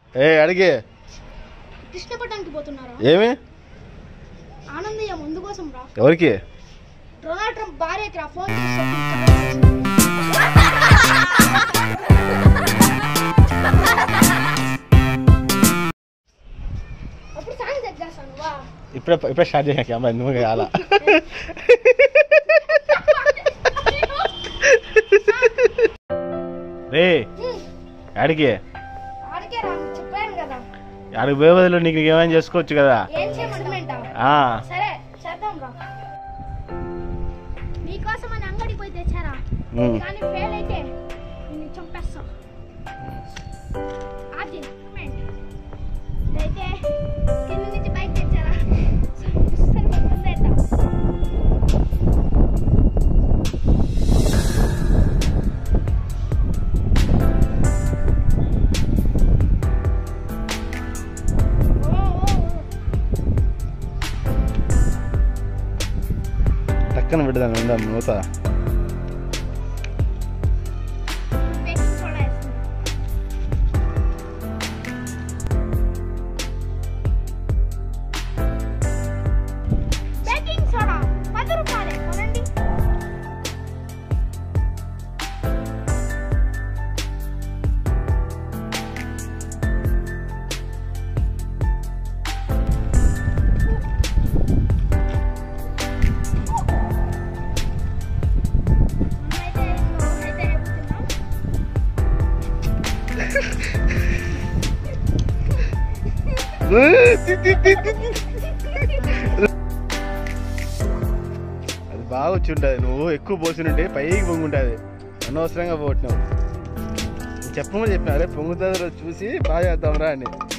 ఏ అడిగే కృష్ణపట్నానికి పోతున్నారా ఏమి ఆనందయ్య ముందు కోసం రా ఎవరికి డొనాల్డ్ ట్రంప్ భార్యకి రా ఫోన్ చేసి అప్పుడు సాంగ్ సెట్ చేస్తాను వా ఇప్పుడే ఇప్పుడే స్టార్ట్ చేసాక అమ్మాయి నువ్వు కావాలా రే అడిగి ఆడికే రా చెప్పాను కదా అడిగి పోయే బదులు నీకు ఏమైనా చేసుకోవచ్చు కదా ఏం చేయమంటావు ఆ, సరే చేద్దాం రా నీకోసం అని అంగడికి పోయి తెచ్చారా ఉమ్. కానీ ఫెయిల్ అయితే నిన్ను చంపేస్తాం అది ఇన్స్ట్రుమెంట్ ఇదైతే కింద నుంచి బైక్ తెచ్చారా సరిపోతుంది అట్ట. ఓ, ఓ, ఓ. టక్కన పెడదాను ఉందా మూత బేకింగ్ సోడా వేస్తున్నా. బేకింగ్ సోడా పది రూపాయలే కొనండి మనమైతే అయితే చెప్తున్నాం అది బాగా వచ్చి ఉంటుంది నువ్వు ఎక్కువ పోసినుంటే పైకి పొంగుంటుంది అనవసరంగా పోతున్నావు చెప్పమని చెప్పిన అరే పొంగుతుంది చూసి బాగా చేద్దాంరా అని